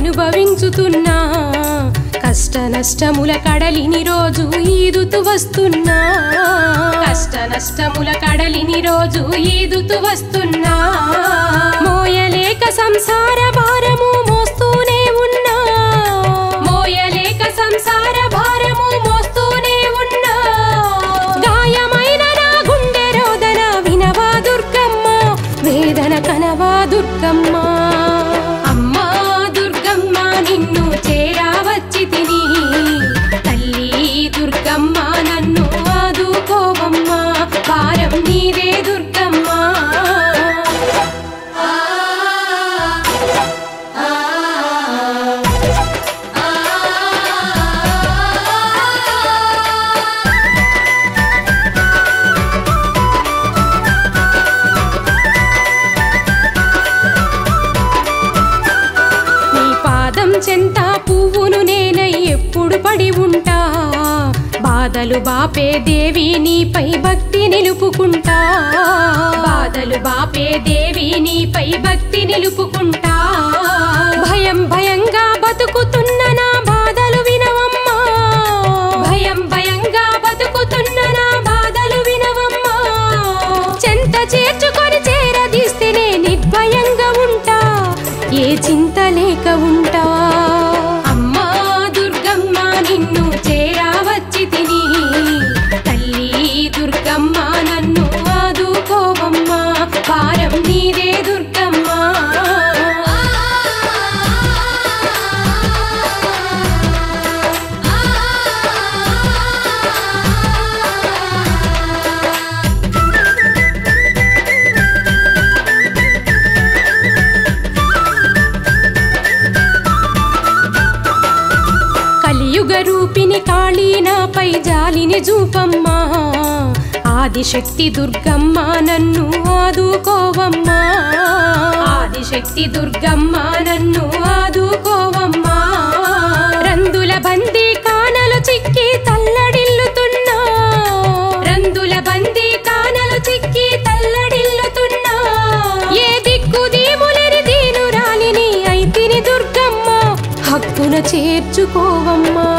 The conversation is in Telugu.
అనుభవించుతున్నా కష్ట నష్టముల కడలిని రోజు ఈదుతూ వస్తున్నా కష్ట నష్టముల కడలిని రోజు ఈదుతూ వస్తున్నా మోయలేక సంసార భారము మోస్తూనే ఉన్నా మోయలేక సంసార భారము మోస్తూనే ఉన్నా గాయమైన నా గుండె రోదన వినవా దుర్గమ్మ వేదన కనవా దుర్గమ్మ అమ్మా దుర్గమ్మ నిన్ను చేరా వచ్చి తిని తల్లి దుర్గమ్మ నన్ను ఆదుకోవమ్మ భారం నీదే దుర్గమ్మ నీ పాదం చెంత పువ్వును నేనై ఎప్పుడు పడి ఉంటా బాధలు బాపే దేవి నీపై భక్తి నిలుపుకుంటా బాధలు బాపే దేవి నీపై భక్తి నిలుపుకుంటా భయం భయంగా బతుకుతున్న నా బాధలు వినవమ్మా భయం భయంగా బతుకుతున్న నా బాధలు వినవమ్మా చెంత చేర్చుకొని చేరదీస్తేనే నిర్భయంగా ఉంటా ఏ చింత లేక ఉంటా అమ్మా దుర్గమ్మ నిన్ను చేరా వచ్చి తిని తల్లి దుర్గమ్మ నన్ను ఆదుకోవమ్మ భారం నీదే దుర్గమ్మ కలియుగ రూపిణి కాళీనాపై జాలిని చూపమ్మా ఆదిశక్తి దుర్గమ్మ నన్ను ఆదుకోవమ్మా ఆదిశక్తి దుర్గమ్మ నన్ను ఆదుకోవమ్మా రందుల బందీ కానలు చిక్కి తల్లడిల్లుతున్నా రందుల బందీ కానలు చిక్కి తల్లడిల్లుతున్నా ఏ దిక్కు దీములని దీనురాలిని అయితిని దుర్గమ్మ హక్కున చేర్చుకోవమ్మా